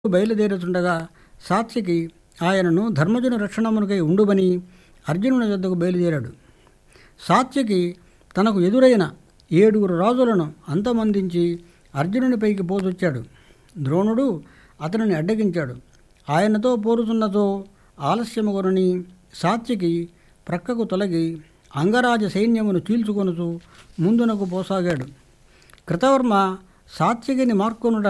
బయలుదేరుతుండగా సాత్వికి ఆయనను ధర్మజుని రక్షణమునకై ఉండుమని అర్జునుని యొద్దకు బయలుదేరాడు సాత్వికి తనకు ఎదురైన ఏడుగురు రాజులను అంతమందించి అర్జునునిపైకి పోదొచ్చాడు ద్రోణుడు అతనిని అడ్డగించాడు ఆయనతో పోరుతున్నతో ఆలస్యముగొనని సాత్వికి ప్రక్కకు తొలగి అంగరాజ సైన్యమును చీల్చుకొనుచు ముందునకు పోసాగాడు కృతవర్మ సాత్వికిని మార్కొనుట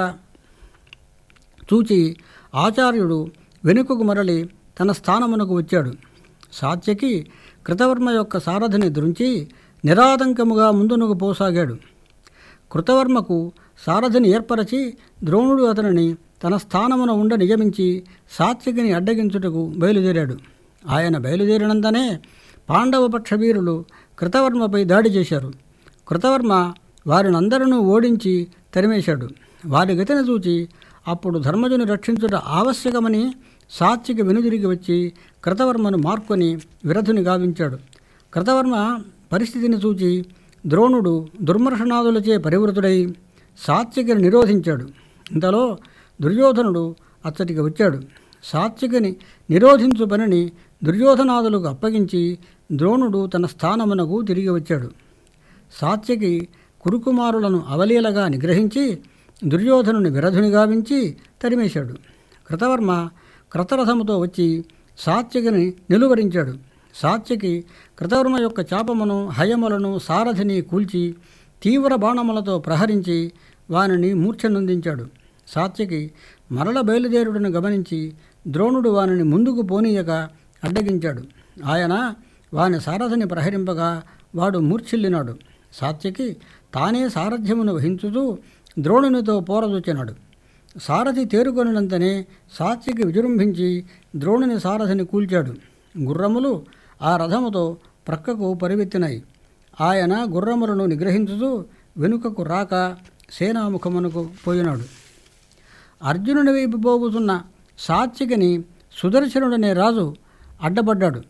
చూచి ఆచార్యుడు వెనుకకు మరలి తన స్థానమునకు వచ్చాడు సాత్యకి కృతవర్మ యొక్క సారథిని దృంచి నిరాతంకముగా ముందునకు పోసాగాడు కృతవర్మకు సారథిని ఏర్పరచి ద్రోణుడు అతనిని తన స్థానమున ఉండ నియమించి సాత్వికిని అడ్డగించుటకు బయలుదేరాడు ఆయన బయలుదేరినంతనే పాండవ పక్ష వీరులు కృతవర్మపై దాడి చేశారు కృతవర్మ వారినందరూ ఓడించి తరిమేశాడు వారి గతిని చూచి అప్పుడు ధర్మజుని రక్షించుట ఆవశ్యకమని సాత్వికి వెనుదిరిగి వచ్చి కృతవర్మను మార్కొని విరధుని గావించాడు కృతవర్మ పరిస్థితిని చూచి ద్రోణుడు దుర్మర్షనాదులచే పరివృతుడై సాత్వికిని నిరోధించాడు ఇంతలో దుర్యోధనుడు అచ్చటికి వచ్చాడు సాత్వికిని నిరోధించు పనిని దుర్యోధనాదులకు అప్పగించి ద్రోణుడు తన స్థానమునకు తిరిగి వచ్చాడు సాత్వికి కురుకుమారులను అవలీలగా నిగ్రహించి దుర్యోధనుని విరధుని గావించి తరిమేశాడు కృతవర్మ కృతరథముతో వచ్చి సాత్వికిని నిలువరించాడు సాత్వికి కృతవర్మ యొక్క చాపమును హయములను సారథిని కూల్చి తీవ్ర బాణములతో ప్రహరించి వానిని మూర్ఛనొందించాడు సాత్వికి మరల బయలుదేరుడును గమనించి ద్రోణుడు వానిని ముందుకు పోనీయక అడ్డగించాడు ఆయన వాని సారథిని ప్రహరింపగా వాడు మూర్ఛిల్లినాడు సాత్వికి తానే సారథ్యమును వహించుతూ ద్రోణునితో పోరదొచ్చినాడు సారథి తేరుకొనినంతనే సాత్వికి విజృంభించి ద్రోణుని సారథిని కూల్చాడు గుర్రములు ఆ రథముతో ప్రక్కకు పరివెత్తినాయి ఆయన గుర్రములను నిగ్రహించుతూ వెనుకకు రాక సేనాముఖమునకు పోయినాడు అర్జునుని వైపు పోగుతున్న సాత్వికిని సుదర్శనుడనే రాజు అడ్డపడ్డాడు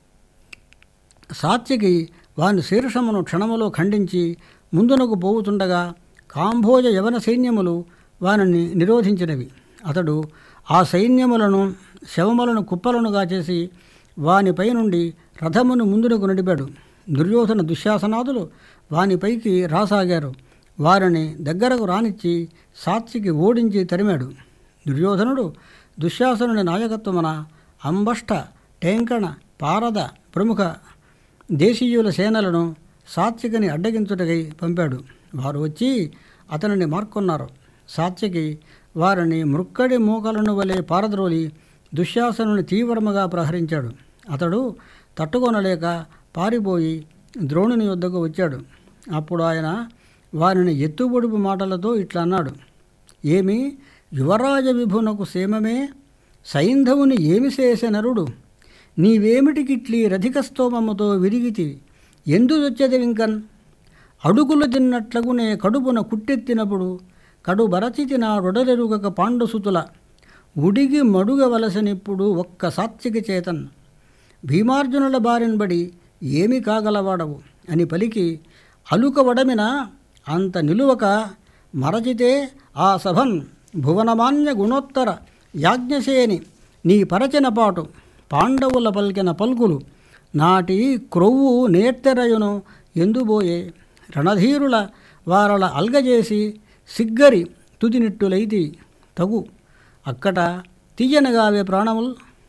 సాత్వికి వాని శీర్షమును క్షణములో ఖండించి ముందునకు పోవుతుండగా కాంభోజ యవన సైన్యములు వానిని నిరోధించినవి అతడు ఆ సైన్యములను శవములను కుప్పలనుగా చేసి వానిపై నుండి రథమును ముందునకు నడిపాడు దుర్యోధన దుశ్శాసనాదులు వానిపైకి రాసాగారు వారిని దగ్గరకు రానిచ్చి సాత్వికి ఓడించి తరిమాడు దుర్యోధనుడు దుశ్శాసనుని నాయకత్వమున అంబష్ట టేంకణ పారద ప్రముఖ దేశీయుల సేనలను సాత్వికని అడ్డగించుటకై పంపాడు వారు వచ్చి అతనిని మార్కొన్నారు సాత్వికి వారిని మృక్కడి మూకలను వలె పారద్రోలి దుశ్శాసనుని తీవ్రముగా ప్రహరించాడు అతడు తట్టుకొనలేక పారిపోయి ద్రోణుని వద్దకు వచ్చాడు అప్పుడు ఆయన వారిని ఎత్తుబొడుపు మాటలతో ఇట్లా అన్నాడు ఏమి యువరాజ విభునకు సేమమే సైంధవుని ఏమి చేసే నరుడు నీవేమిటికిట్లి రధిక స్తోమముతో విరిగితి ఎందుదొచ్చేది వింకన్ అడుగులు తిన్నట్లగునే కడుపున కుట్టెత్తినప్పుడు కడు బరచితి నా రొడలెరుగక పాండుసుతుల ఉడిగి మడుగవలసనిప్పుడు ఒక్క సాత్విక చేతన్ భీమార్జునుల బారినబడి ఏమి కాగలవాడవు అని పలికి అలుక వడమిన అంత నిలువక మరచితే ఆ సభన్ భువనమాన్య గుణోత్తర యాజ్ఞసేని నీ పరచిన పాటు పాండవుల పలికిన పలుకులు నాటి క్రొవ్వు నేర్తెరయును ఎందుబోయే రణధీరుల వారల అల్గజేసి సిగ్గరి తుదినిట్టులైతి తగు అక్కట తీయనగావే ప్రాణముల్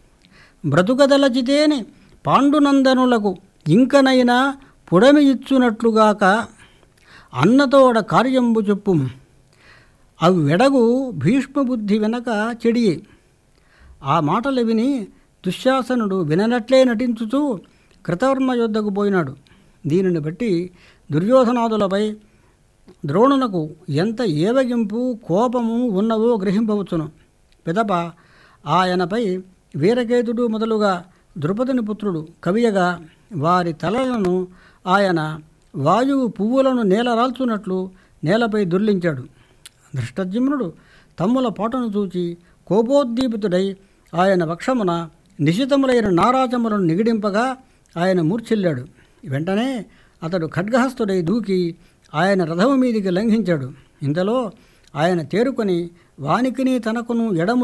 బ్రతుకదలచితేని పాండునందనులకు ఇంకనైనా పుడమి ఇచ్చునట్లుగాక అన్నతోడ కార్యంబు చెప్పు అవి వెడగు భీష్మబుద్ధి వెనక చెడియే ఆ మాటలు విని దుశ్శాసనుడు విననట్లే నటించుతూ కృతవర్మ యుద్ధకు పోయినాడు దీనిని బట్టి దుర్యోధనాదులపై ద్రోణునకు ఎంత ఏవగింపు కోపము ఉన్నవో గ్రహింపవచ్చును పిదప ఆయనపై వీరకేతుడు మొదలుగా ద్రుపదుని పుత్రుడు కవియగా వారి తలలను ఆయన వాయువు పువ్వులను నేలరాల్చున్నట్లు నేలపై దుర్లించాడు దృష్టజ్యుమ్నుడు తమ్ముల పాటను చూచి కోపోద్దీపితుడై ఆయన వక్షమున నిశితములైన నారాజములను నిగిడింపగా ఆయన మూర్ఛిల్లాడు వెంటనే అతడు ఖడ్గహస్తుడై దూకి ఆయన రథము మీదికి లంఘించాడు ఇంతలో ఆయన తేరుకొని వానికిని తనకును ఎడము